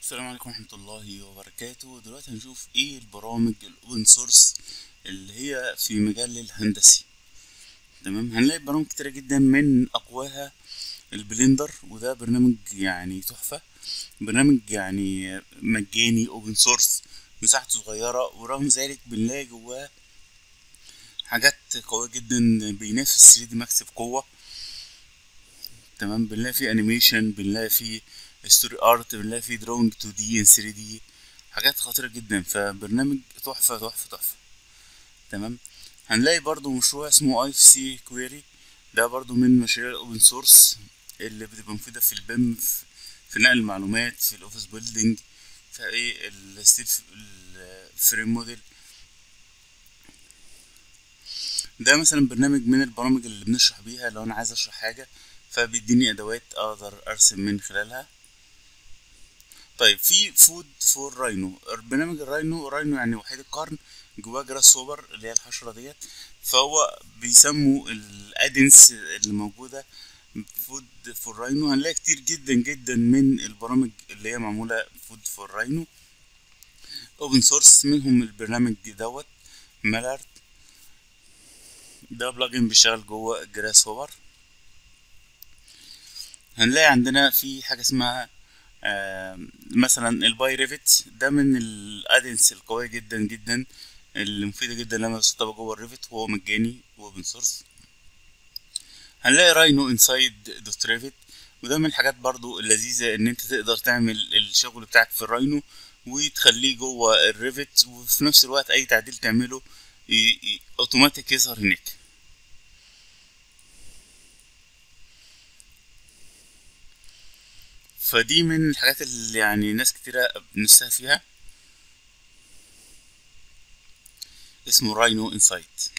السلام عليكم ورحمة الله وبركاته دلوقتي هنشوف ايه البرامج الاوبن سورس اللي هي في مجال الهندسي تمام هنلاقي برامج كتيرة جدا من اقواها البلندر وده برنامج يعني تحفة برنامج يعني مجاني اوبن سورس مساحته صغيرة ورغم ذلك بنلاقي جواه حاجات قوية جدا بينافس 3 دي ماكس بقوة تمام بنلاقي فيه انيميشن بنلاقي فيه ستوري ارت بنلاقي فيه دروينج 2 دي ان 3 دي حاجات خطيرة جدا فبرنامج تحفة تحفة تحفة تمام هنلاقي برضو مشروع اسمه اي اف سي كويري ده برضو من مشاريع الاوبن سورس اللي بتبقى مفيدة في البيم في, في نقل المعلومات في الاوفيس بيلدينج في ايه الستيل الفريم موديل ده مثلا برنامج من البرامج اللي بنشرح بيها لو انا عايز اشرح حاجة فبيديني ادوات اقدر ارسم من خلالها طيب في فود فور راينو برنامج الراينو راينو يعني وحيد القرن جواه جراس سوبر اللي هي الحشرة ديت فهو بيسموا الادنس اللي موجودة فود فور راينو هنلاقي كتير جدا جدا من البرامج اللي هي معمولة فود فور راينو اوبن سورس منهم البرنامج دوت مالارد ده بلجن بيشتغل جوه جراس هوبر هنلاقي عندنا في حاجة اسمها آه مثلا الباي ريفت ده من الادنس القوية جدا جدا اللي مفيدة جدا لما تستخدم جوه الريفت وهو مجاني واوبن سورس هنلاقي راينو انسايد دوت ريفت وده من الحاجات برضو اللذيذة ان انت تقدر تعمل الشغل بتاعك في الراينو وتخليه جوه الريفت وفي نفس الوقت اي تعديل تعمله اوتوماتيك يظهر هناك فدي من الحاجات اللي يعني ناس كتيرة نفسها فيها اسمه راينو انسايت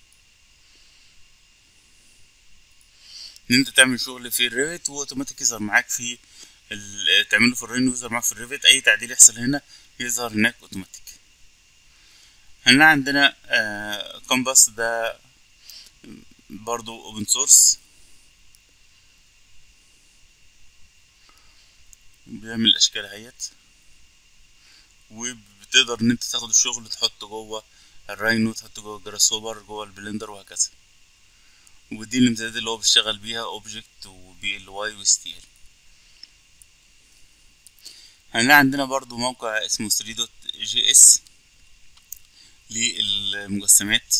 ان انت تعمل شغل في الريفت واوتوماتيك يظهر معاك في تعمله في الراينو يظهر معاك في الريفت اي تعديل يحصل هنا يظهر هناك اوتوماتيك هنلاقي عندنا آه كومباس ده برضو اوبن سورس بيعمل الاشكال اهيت وبتقدر ان انت تاخد الشغل تحطه جوه الراينو تحطه جوه الجراسوبر جوه البلندر وهكذا ودي الامتدادات اللي هو بيشتغل بيها اوبجكت وبي ال واي وستيل هنلاقي عندنا برضو موقع اسمه 3 دوت جي اس للمجسمات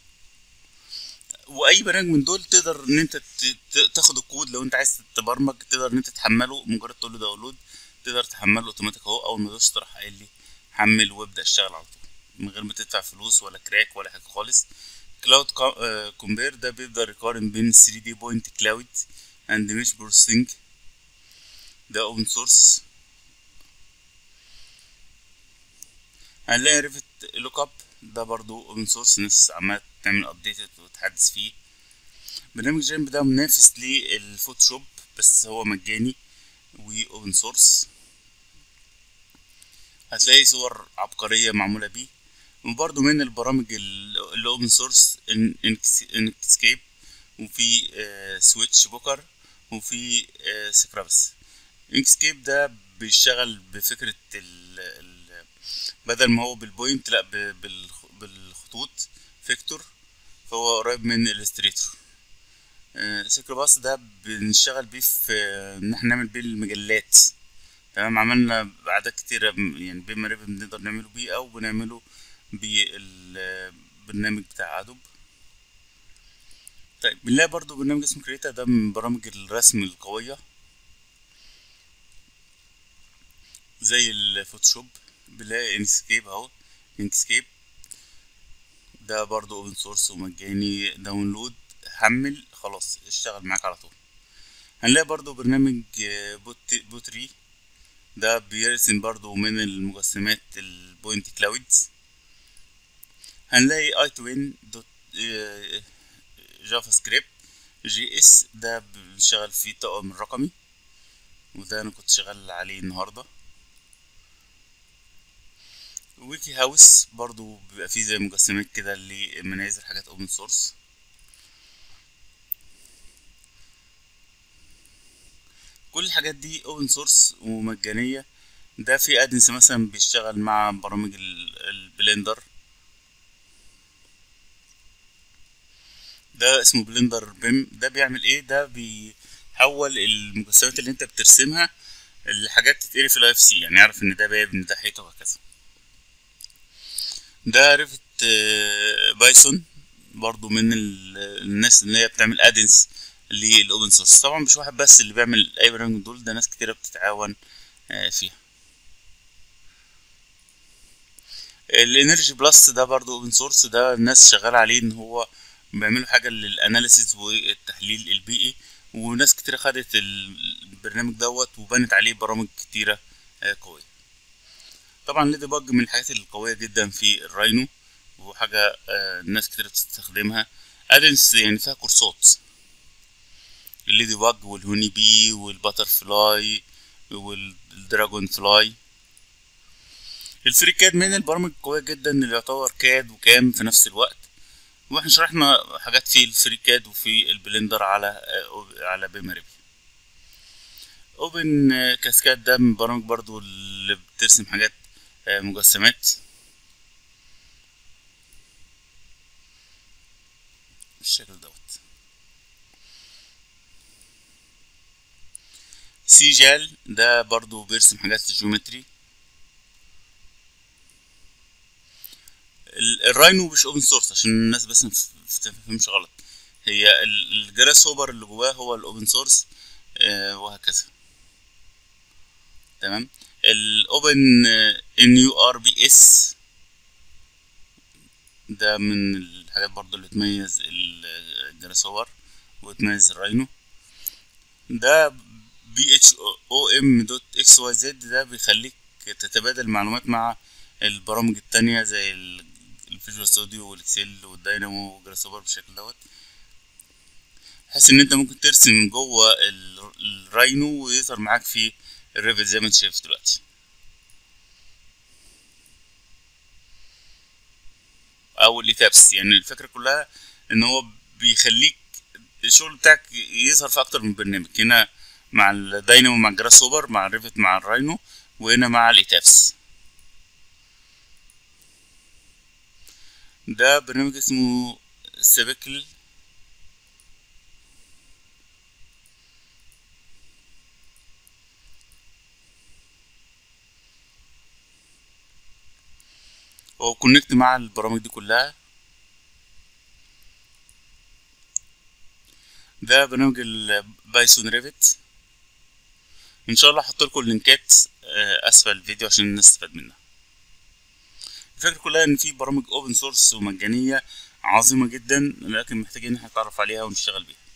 واي برنامج من دول تقدر ان انت تاخد الكود لو انت عايز تبرمج تقدر ان انت تحمله مجرد تقول له داونلود تقدر تحمله اوتوماتيك اهو اول ما دوست راح قايل لي حمل وابدا اشتغل على طول من غير ما تدفع فلوس ولا كراك ولا حاجه خالص كلاود كومبير ده بيقدر يقارن بين 3 دي بوينت كلاود اند مش بروسيسنج ده اوبن سورس هنلاقي ريفت لوك اب ده برضو اوبن سورس ناس عمالة تعمل ابديت وتحدث فيه برنامج جيمب ده منافس للفوتوشوب بس هو مجاني واوبن سورس هتلاقي صور عبقرية معمولة بيه وبرضو من البرامج اللي اوبن سورس انكسكيب وفي سويتش بوكر وفي سكرابس انكسكيب ده بيشتغل بفكرة ال بدل ما هو بالبوينت لا بالخطوط فيكتور فهو قريب من الستريتور سكرباس ده بنشتغل بيه في ان احنا نعمل بيه المجلات تمام عملنا اعداد كتيرة يعني بين مريب بنقدر نعمله بيه او بنعمله بالبرنامج بتاع ادوب طيب بنلاقي برضو برنامج اسمه كريتا ده من برامج الرسم القوية زي الفوتوشوب بنلاقي انكسكيب اهو انكسكيب ده برضو اوبن سورس ومجاني داونلود حمل خلاص اشتغل معاك على طول هنلاقي برضو برنامج بوت بوتري ده بيرسم برضو من المجسمات البوينت كلاودز هنلاقي اي توين دوت جافا سكريبت جي اس ده بنشتغل فيه طاقم الرقمي وده انا كنت شغال عليه النهارده ويكي هاوس برضو بيبقى فيه زي مجسمات كده لمنازل حاجات اوبن سورس كل الحاجات دي اوبن سورس ومجانية ده في ادنس مثلا بيشتغل مع برامج ال- البلندر ده اسمه بلندر بيم ده بيعمل ايه ده بيحول المجسمات اللي انت بترسمها لحاجات تتقري في الاي اف سي يعني يعرف ان ده باب ان ده حيطه وهكذا ده ريفت آه، بايثون برضو من ال- الناس اللي هي بتعمل ادنس للاوبن سورس طبعا مش واحد بس اللي بيعمل اي برنامج من دول ده ناس كتيره بتتعاون آه، فيها الانرجي بلس ده برضو اوبن سورس ده الناس شغاله عليه ان هو بيعملوا حاجه للاناليسيز والتحليل البيئي وناس كتيره خدت البرنامج دوت وبنت عليه برامج كتيره آه، قويه طبعا ليدي باج من الحاجات القويه جدا في الراينو وحاجه آه، ناس كتير بتستخدمها ادنس يعني فيها كورسات الليدي باج والهوني بي والباتر فلاي والدراجون فلاي الفري كاد من البرامج القوية جدا اللي يعتبر كاد وكام في نفس الوقت واحنا شرحنا حاجات في الفري كاد وفي البلندر على آه، على بيماري اوبن كاسكاد ده من البرامج برضو اللي بترسم حاجات آه، مجسمات بالشكل دوت سي جال ده برضو بيرسم حاجات جيومتري ال- الراينو مش اوبن سورس عشان الناس بس ما تفهمش غلط هي ال- الجراس هوبر اللي جواه هو الاوبن سورس وهكذا تمام الاوبن ان يو ار بي اس ده من الحاجات برضو اللي تميز ال- الجراس هوبر وتميز الراينو ده بي اتش او ام دوت اكس واي زد ده بيخليك تتبادل معلومات مع البرامج التانية زي الفيجوال ستوديو والاكسل والداينامو والجراسوبر بالشكل دوت بحيث ان انت ممكن ترسم جوه ال- الراينو ويظهر معاك في الريفت زي ما انت شايف دلوقتي او الايتابس يعني الفكرة كلها ان هو بيخليك الشغل بتاعك يظهر في اكتر من برنامج هنا مع الداينامو مع الجراس هوبر مع الريفت مع الراينو وهنا مع الايتابس ده برنامج اسمه سيبكل هو كونكت مع البرامج دي كلها ده برنامج البايثون ريفت ان شاء الله هحط لكم اللينكات آه، اسفل الفيديو عشان الناس تستفاد منها الفكرة كلها ان في برامج اوبن سورس ومجانية عظيمة جدا لكن محتاجين نتعرف عليها ونشتغل بيها